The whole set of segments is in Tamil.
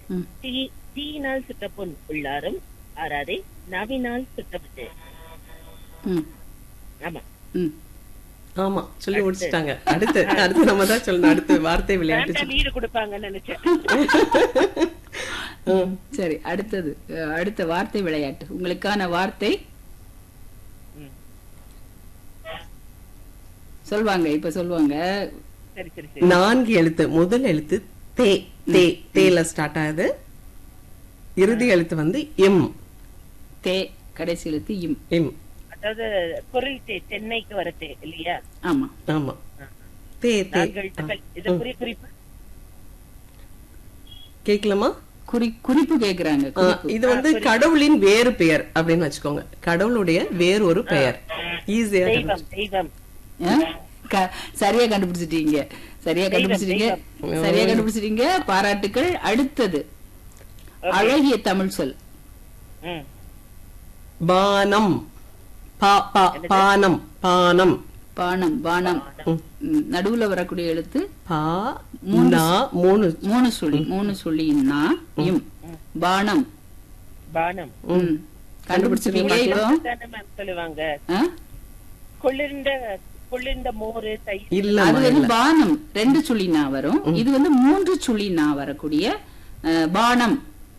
ம். தீ தீயினால் சுட்ட பொன் உள்ளாரும் ஆறாதே நவினால் சுட்டப்பட்டு ம் ஆமா ம் ஆமா சொல்லி முடிச்சிட்டாங்க அடுத்து அடுத்து நம்ம தான் சொல்லணும் அடுத்து வார்த்தை விளையாட்டு வேண்டாம் லீடு கொடுப்பாங்கன்னு நினைச்சேன் ம். சரி அடுத்தது அஹ், அடுத்த வார்த்தை விளையாட்டு உங்களுக்கான வார்த்தை ம். சொல்வாங்க இப்ப சொல்லுவாங்க சரி சரி சரி நான்கு எழுத்து முதல் எழுத்து தே தே தேல ஸ்டார்ட் ஆகுது இறுதி எழுத்து வந்து எம் தே கடைசி எழுத்து இம் எம் அதாவது பொருள் தே- சென்னைக்கு வரத்தே இல்லையா ஆமா ஆமா தே தே நான்கு எழுத்துக்கள் இது குறி குறிப்பு கேக்கலாமா குறி குறிப்பு கேக்குறாங்க ஆ, குறிப்பு இது வந்து கடவுளின் வேறு பெயர் அப்படின்னு வச்சுக்கோங்க கடவுளுடைய வேறு ஒரு பெயர் ஈஸியா தெய்வம் தெய்வம் ஆ? க- சரியா கண்டுபிடிச்சிட்டீங்க சரியா கண்டுபிடிச்சிட்டீங்க சரியா கண்டுபிடிச்சிட்டீங்க பாராட்டுக்கள் அடுத்தது அழகிய தமிழ் சொல் ம். பானம் பா பா பானம் பானம் பானம் பானம் ம். ம், நடுவுல வரக்கூடிய எழுத்து பா நா மூணு மூணு சுழி மூணு சுழி நா இம் பானம் பானம் ம். கண்டுபிடிச்சிருக்கீங்களா இப்போ தானே மேம் சொல்லுவாங்க ஆ? குளிர்ந்த குளிர்ந்த மோரு தயிர் இல்ல அது வந்து பானம் ரெண்டு சுழி நா வரும் இது வந்து மூன்று சுழி நா வரக்கூடிய அஹ், பானம்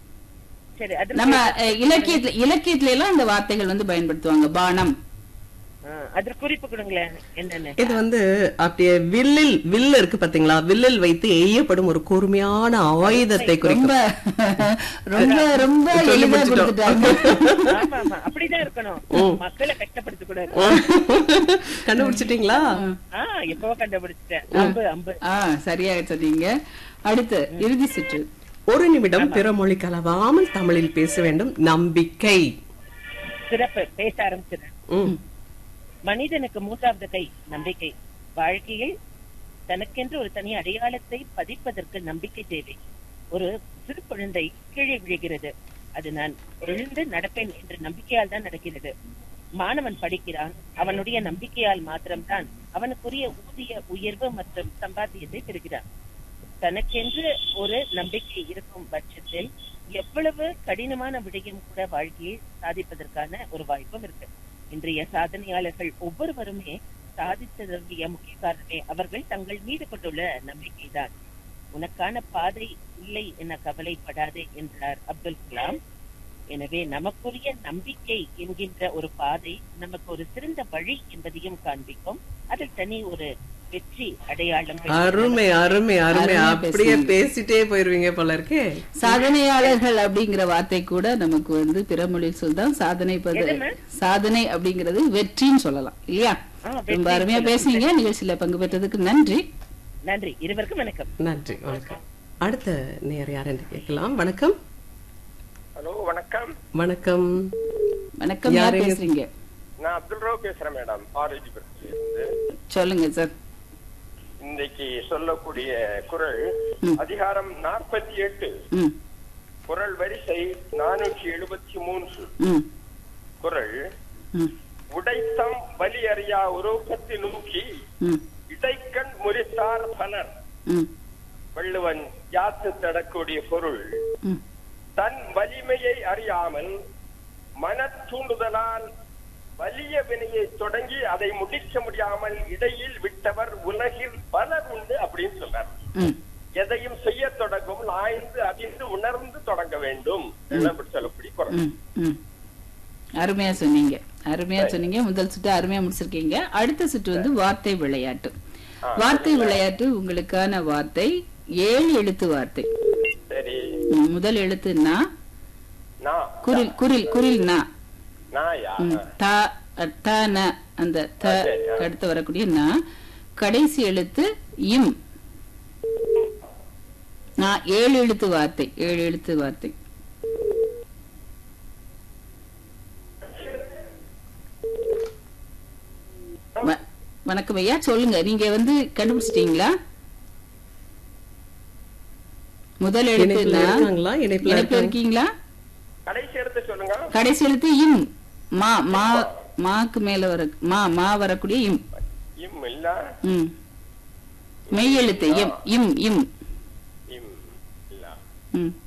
சரி அது நம்ம அஹ், இலக்கியத்துல இலக்கியத்துல எல்லாம் இந்த வார்த்தைகள் வந்து பயன்படுத்துவாங்க பானம் ஆ, அது குறிப்பு கொடுங்களேன் என்னன்னு இது வந்து அப்படியே வில்லில் வில் இருக்கு பாத்தீங்களா வில்லில் வைத்து எய்யப்படும் ஒரு கூர்மையான ஆயுதத்தை குறிக்கும் ரொம்ப ரொம்ப ரொம்ப சொல்லி எளிதா முடிச்சிட்டோம். கொடுத்துட்டாங்க ஆமா ஆமா அப்படிதான் இருக்கணும் மக்களை கஷ்டப்படுத்த கூடாது கண்டுபிடிச்சிட்டீங்களா ஆ எப்பவோ கண்டுபிடிச்சிட்டேன் அம்பு அம்பு ஆ சரியா சொன்னீங்க அடுத்து இறுதி சுற்று ஒரு நிமிடம் பிற மொழி கலவாமல் தமிழில் பேச வேண்டும் நம்பிக்கை சிறப்பு பேச ஆரம்பிச்சிடுறேன் ம். மனிதனுக்கு மூன்றாவது கை நம்பிக்கை வாழ்க்கையில் தனக்கென்று ஒரு தனி அடையாளத்தை பதிப்பதற்கு நம்பிக்கை தேவை ஒரு சிறு குழந்தை கீழே விழுகிறது அது நான் எழுந்து நடப்பேன் என்ற நம்பிக்கையால் தான் நடக்கிறது மாணவன் படிக்கிறான் அவனுடைய நம்பிக்கையால் மாத்திரம்தான் அவனுக்குரிய ஊதிய உயர்வு மற்றும் சம்பாத்தியத்தை பெறுகிறான் தனக்கென்று ஒரு நம்பிக்கை இருக்கும் பட்சத்தில் எவ்வளவு கடினமான விடயம் கூட வாழ்க்கையை சாதிப்பதற்கான ஒரு வாய்ப்பும் இருக்கு இன்றைய சாதனையாளர்கள் ஒவ்வொருவருமே சாதித்ததற்குரிய முக்கிய காரணமே அவர்கள் தங்கள் மீது கொண்டுள்ள நம்பிக்கைதான் உனக்கான பாதை இல்லை என கவலைப்படாதே என்றார் அப்துல் கலாம் எனவே நமக்குரிய நம்பிக்கை என்கின்ற ஒரு பாதை நமக்கு ஒரு சிறந்த வழி என்பதையும் காண்பிக்கும் அதில் தனி ஒரு வெற்றி அடையாளம் அருமை அருமை அருமை அருமையா அப்படியே பேசுனீங்க. பேசிட்டே போயிருவீங்க போல இருக்கே சாதனையாளர்கள் அப்படிங்கிற வார்த்தை கூட நமக்கு வந்து பிற மொழி சொல் தான் சாதனை பத- எதுங்க? சாதனை அப்படிங்கிறது வெற்றின்னு சொல்லலாம் இல்லையா ஆ, வெற்றி ரொம்ப அருமையா பேசுனீங்க நிகழ்ச்சியில பங்கு பெற்றதுக்கு நன்றி நன்றி இருவருக்கும் வணக்கம் நன்றி வணக்கம் அடுத்த நேர் யார் என்று கேட்கலாம் வணக்கம் ஹலோ வணக்கம் வணக்கம் வணக்கம் யார் யாரு? பேசுறீங்க நான் அப்துல் ராவ் பேசுறேன் மேடம் ஆர்ஏஜி இருந்து சொல்லுங்க சார் இன்னைக்கு சொல்லக்கூடிய குரல் ம். அதிகாரம் நாற்பத்தி எட்டு ம் குரல் வரிசை நானூற்றி எழுபத்தி மூன்று ம் குரல் ம் உடைத்தம் வலி அறியா உருவத்தை நோக்கி ம் இடைக்கண் முறித்தார் பலர் ம் வள்ளுவன் யாத்து தடக்கூடிய பொருள் ம் தன் வலிமையை அறியாமல் மன தூண்டுதலால் வலிய வினையை தொடங்கி அதை முடிக்க முடியாமல் இடையில் விட்டவர் உலகில் பலர் உண்டு அப்படின்னு சொல்றார் ம் எதையும் செய்ய தொடங்கும் ஆய்ந்து அறிந்து உணர்ந்து தொடங்க வேண்டும் அப்படி சொல்லக்கூடிய குரல் ம் ம் அருமையா சொன்னீங்க அருமையா சொன்னீங்க முதல் சுற்று அருமையா முடிச்சிருக்கீங்க அடுத்த சுற்று வந்து வார்த்தை விளையாட்டு வார்த்தை விளையாட்டு உங்களுக்கான வார்த்தை ஏழு எழுத்து வார்த்தை சரி ம், முதல் எழுத்து நா நான் குரில் குரில் குரில் நா நாயா ம், தா அ, த ந அந்த த சரி, ஆ. அடுத்து வரக்கூடிய நா கடைசி எழுத்து இம் நான் ஏழு எழுத்து வார்த்தை ஏழு எழுத்து வார்த்தை வ- வணக்கம் ஐயா சொல்லுங்க நீங்க வந்து கண்டுபிடிச்சிட்டீங்களா முதல் எழுத்து இணைப்புல நா. இருக்காங்களா? இணைப்புல இணைப்புல இருக்காங்க. இருக்கீங்களா கடைசி எடுத்து சொல்லுங்க கடைசி எழுத்து இம் மா மா மாக்கு மேல வர மா மா வரக்கூடிய இம் இம் இல்ல ம் மெய் எழுத்து இம் இம் இம் இம் இல்ல ம்